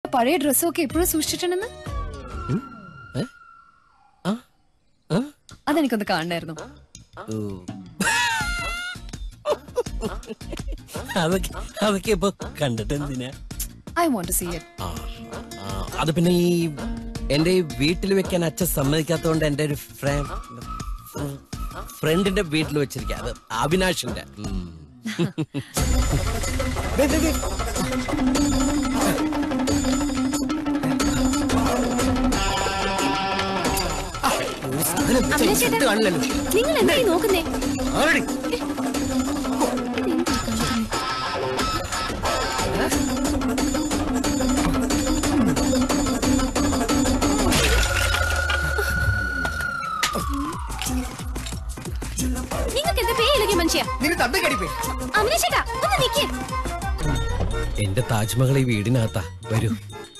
പഴയ ഡ്രസ്സും ഒക്കെ എപ്പോഴും സൂക്ഷിച്ചിട്ടുണ്ടെന്ന് ഏ? ആ? ആ? അതെനിക്കൊന്ന് കാണണമായിരുന്നു ഓ. അതൊക്കെ അതൊക്കെ ഇപ്പൊ കണ്ടിട്ട് എന്തിനാ I want to see it ആ, ആ, അത് പിന്നെ ഈ എന്റെ ഈ വീട്ടിൽ വെക്കാൻ അച്ഛൻ സമ്മതിക്കാത്തതുകൊണ്ട് എന്റെ ഒരു ഫ്രണ്ട് ഫ്രണ്ടിന്റെ വീട്ടിൽ വെച്ചിരിക്കുക അത് അവിനാഷിന്റെ ഉം. ദേ, ദേ, ദേ. ആ, ഒരു സാധനം വെച്ചാ ഈ ഷർട്ട് കാണില്ലല്ലോ. നിങ്ങൾ എന്താ ഈ നോക്കുന്നേ ആരെടി? നിങ്ങൾക്ക് എന്താ പേയിലൊക്കെ മനുഷ്യ നിന്റെ തന്തക്കടിപ്പേ അമിനേഷേട്ടാ ഒന്ന് നിക്കേ എന്റെ താജ്മഹൽ ഈ വീടിനകത്താ വരൂ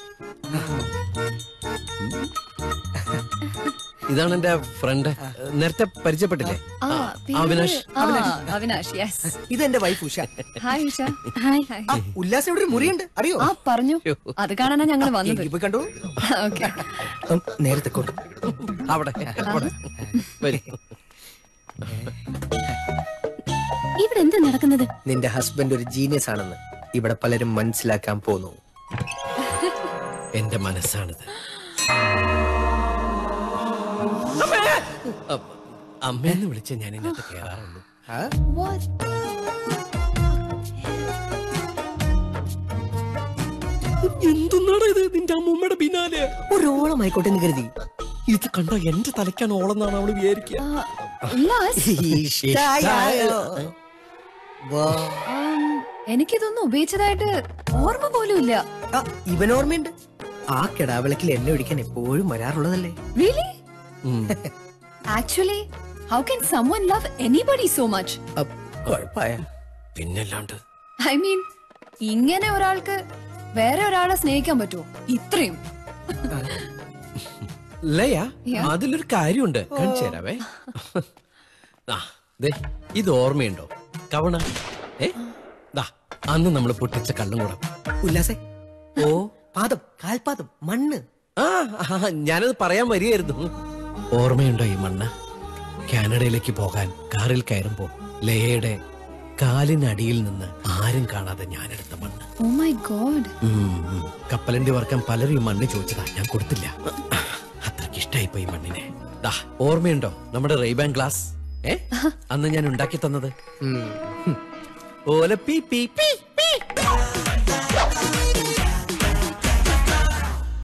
ഇതാണ് എന്റെ ഫ്രണ്ട് നേരത്തെ പരിചയപ്പെട്ടില്ലേ ആ, അവിനാഷ് ആ, അവിനാഷ് യെസ് ഇതെന്റെ wife Usha hi Usha hi ആ ഉല്ലാസം ഇവിടെ ഒരു മുറിയുണ്ട് അറിയോ ആ പറഞ്ഞു അത് കാണാനാ ഞങ്ങൾ വന്നത് എങ്കിൽ പോയി കണ്ടു ഓക്കെ നേരത്തെ കൊണ്ട് അവിടെ അവിടെ. വരൂ ഇവിടെ എന്താ നടക്കുന്നത് നിന്റെ ഹസ്ബൻഡ് ഒരു ജീനിയസ് ആണെന്ന് ഇവിടെ പലരും മനസ്സിലാക്കാൻ പോന്നു എന്റെ മനസ്സാണിത് അ- അമ്മയെന്ന് വിളിച്ച ഞാൻ ഇതിനകത്ത് കയറാറുള്ളൂ ആ? What? എന്തുന്നാണ് ഇത് നിന്റെ അമ്മൂമ്മയുടെ പിന്നാലെ ഒരോളമായിക്കോട്ടെ എന്ന് കരുതി ഇത് കണ്ട എന്റെ തലയ്ക്കാണ് ഓളെന്നാണ് അവള് വിചാരിക്കുക ആ, ഉല്ലാസ് ഇഷ്ടായോ? വാ. ഉം, എനിക്കിതൊന്നും ഉപയോഗിച്ചതായിട്ട് ഓർമ്മ പോലും ഇല്ല ആ, ഇവൻ ഓർമ്മയുണ്ട് ആ കിടാവിളക്കിൽ എണ്ണ ഒഴിക്കാൻ എപ്പോഴും വരാറുള്ളതല്ലേ റിയലി ഉം. Actually how can someone love anybody so much അപ്പ് കുഴപ്പായ പിന്നല്ലാണ്ട് ഐ മീൻ ഇങ്ങനെ ഒരാൾക്ക് വേറെ ഒരാളെ സ്നേഹിക്കാൻ പറ്റുമോ ഇത്രയും ലയ Yeah. അതിലൊരു കാര്യമുണ്ട് കാണിച്ചു തരാവേ ആ ദേ ഇത് ഓർമ്മയുണ്ടോ കവണ ഏ ദാ അന്ന് നമ്മൾ പൊട്ടിച്ച കള്ളും കൂടെ ഉല്ലാസേ ഓ പാദം കാൽപാദം മണ്ണ് ആ ആ, ഞാനത് പറയാൻ വരികയായിരുന്നു ഓർമ്മയുണ്ടോ ഈ മണ്ണ് കാനഡയിലേക്ക് പോകാൻ കാറിൽ കയറുമ്പോ ലയയുടെ കാലിനടിയിൽ നിന്ന് ആരും കാണാതെ ഞാനെടുത്ത മണ്ണ് ഓ മൈ ഗോഡ് ഉം, ഉം. കപ്പലണ്ടി വറക്കാൻ പലരും ഈ മണ്ണ് ചോദിച്ചതാ ഞാൻ കൊടുത്തില്ല അത്രയ്ക്ക് ഇഷ്ടായിപ്പോ ഈ മണ്ണിനെ ദാ ഓർമ്മയുണ്ടോ നമ്മുടെ റെയ്ബാൻ ഗ്ലാസ് ഏ അന്ന് ഞാൻ ഉണ്ടാക്കി തന്നത് ഉം. ഓല പീ പീ പീ